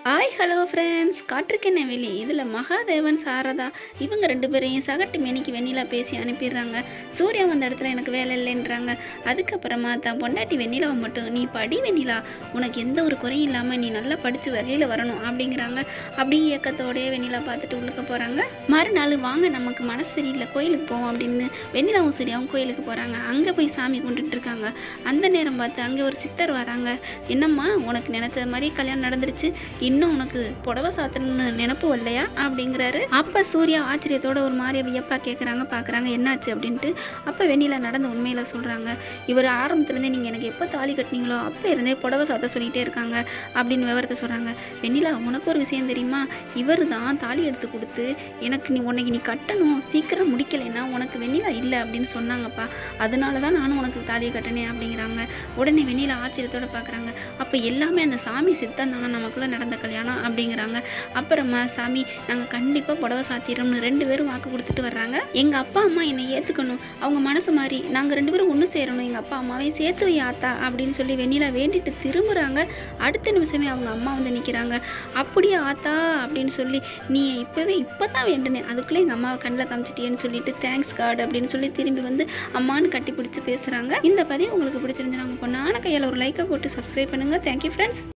hi hello friends காற்றுக்கென்ன வெளி இதில் மகாதேவன் சாரதா இவங்க ரெண்டு பேரையும் சகட்டு மேனிக்கு வெண்ணிலா பேசி அனுப்பிடுறாங்க சூர்யா வந்த இடத்துல எனக்கு வேலை இல்லைன்றாங்க அதுக்கப்புறமா தான் பொண்டாட்டி வெண்ணிலாவை மட்டும் நீ படி வெண்ணிலா உனக்கு எந்த ஒரு குறையும் இல்லாமல் நீ நல்லா படித்து வெளியில் வரணும் அப்படிங்கிறாங்க அப்படியே இயக்கத்தோடயே வெண்ணிலா பார்த்துட்டு உள்ளுக்க போகிறாங்க மறுநாள் வாங்க நமக்கு மனசு சரியில்லை கோயிலுக்கு போவோம் அப்படின்னு வெண்ணிலாவும் சரியாவும் கோயிலுக்கு போகிறாங்க அங்கே போய் சாமி கும்பிட்டுட்டு இருக்காங்க அந்த நேரம் பார்த்து அங்கே ஒரு சித்தர் வராங்க என்னம்மா உனக்கு நினைச்ச மாதிரி கல்யாணம் நடந்துருச்சு இன்னும் உனக்கு புடவை சாத்தணும்னு நினப்பு வரலையா அப்படிங்கிறாரு அப்போ சூர்யா ஆச்சரியத்தோட ஒரு மாதிரி வியப்பா கேட்குறாங்க பார்க்குறாங்க என்னாச்சு அப்படின்ட்டு அப்போ வெண்ணிலா நடந்த உண்மையில சொல்கிறாங்க இவர் ஆரம்பத்துலேருந்தே நீங்கள் எனக்கு எப்போ தாலி கட்டினீங்களோ அப்போ இருந்தே புடவை சாத்த சொல்லிகிட்டே இருக்காங்க அப்படின்னு விவரத்தை சொல்கிறாங்க வெண்ணிலா உனக்கு ஒரு விஷயம் தெரியுமா இவர் தான் தாலி எடுத்து கொடுத்து எனக்கு நீ உனக்கு நீ கட்டணும் சீக்கிரம் முடிக்கலைன்னா உனக்கு வெண்ணிலா இல்லை அப்படின்னு சொன்னாங்கப்பா அதனால தான் நானும் உனக்கு தாலியை கட்டினேன் அப்படிங்கிறாங்க உடனே வெண்ணிலா ஆச்சரியத்தோட பார்க்குறாங்க அப்போ எல்லாமே அந்த சாமி சித்தம் தானே நமக்குள்ளே நடந்த கல்யாணம் அப்படிங்கிறாங்க அப்புறமா சாமி நாங்கள் கண்டிப்பாக புடவை சாத்திடுறோம்னு ரெண்டு பேரும் வாக்கு கொடுத்துட்டு வர்றாங்க எங்கள் அப்பா அம்மா என்னை ஏற்றுக்கணும் அவங்க மனசு மாதிரி நாங்கள் ரெண்டு பேரும் ஒன்று சேரணும் எங்கள் அப்பா அம்மாவையும் சேர்த்து வை ஆத்தா அப்படின்னு சொல்லி வெண்ணிலா வேண்டிட்டு திரும்புகிறாங்க அடுத்த நிமிஷமே அவங்க அம்மா வந்து நிற்கிறாங்க அப்படியே ஆத்தா அப்படின்னு சொல்லி நீ இப்போவே இப்போ தான் வேண்டுனேன் அதுக்குள்ளே எங்கள் அம்மாவை கண்ணில் காமிச்சிட்டியேன்னு சொல்லிட்டு தேங்க்ஸ் கார்டு அப்படின்னு சொல்லி திரும்பி வந்து அம்மான்னு கட்டி பிடிச்சி பேசுகிறாங்க இந்த பதிவு உங்களுக்கு பிடிச்சிருந்துச்சு நாங்கள் பொண்ணான கையால் ஒரு லைக்கை போட்டு சப்ஸ்கிரைப் பண்ணுங்கள் தேங்க்யூ ஃப்ரெண்ட்ஸ்